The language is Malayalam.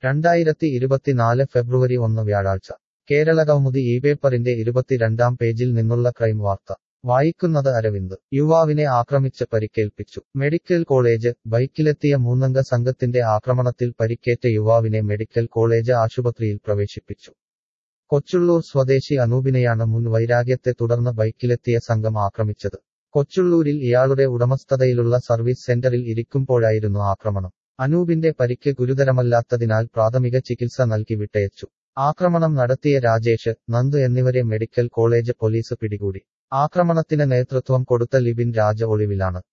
രണ്ടായിരത്തി ഇരുപത്തിനാല് ഫെബ്രുവരി ഒന്ന് വ്യാഴാഴ്ച കേരളകൗമുദി ഈ പേപ്പറിന്റെ ഇരുപത്തിരണ്ടാം പേജിൽ നിന്നുള്ള ക്രൈം വാർത്ത വായിക്കുന്നത് അരവിന്ദ് യുവാവിനെ ആക്രമിച്ച് പരിക്കേൽപ്പിച്ചു മെഡിക്കൽ കോളേജ് ബൈക്കിലെത്തിയ മൂന്നംഗ സംഘത്തിന്റെ ആക്രമണത്തിൽ പരിക്കേറ്റ യുവാവിനെ മെഡിക്കൽ കോളേജ് ആശുപത്രിയിൽ പ്രവേശിപ്പിച്ചു കൊച്ചുള്ളൂർ സ്വദേശി അനൂപിനെയാണ് മുൻ വൈരാഗ്യത്തെ തുടർന്ന് ബൈക്കിലെത്തിയ സംഘം ആക്രമിച്ചത് കൊച്ചുള്ളൂരിൽ ഇയാളുടെ ഉടമസ്ഥതയിലുള്ള സർവീസ് സെന്ററിൽ ഇരിക്കുമ്പോഴായിരുന്നു ആക്രമണം അനൂപിന്റെ പരിക്ക് ഗുരുതരമല്ലാത്തതിനാൽ പ്രാഥമിക ചികിത്സ നൽകി വിട്ടയച്ചു ആക്രമണം നടത്തിയ രാജേഷ് നന്ദു എന്നിവരെ മെഡിക്കൽ കോളേജ് പോലീസ് പിടികൂടി ആക്രമണത്തിന് നേതൃത്വം കൊടുത്ത ലിബിൻ രാജ ഒളിവിലാണ്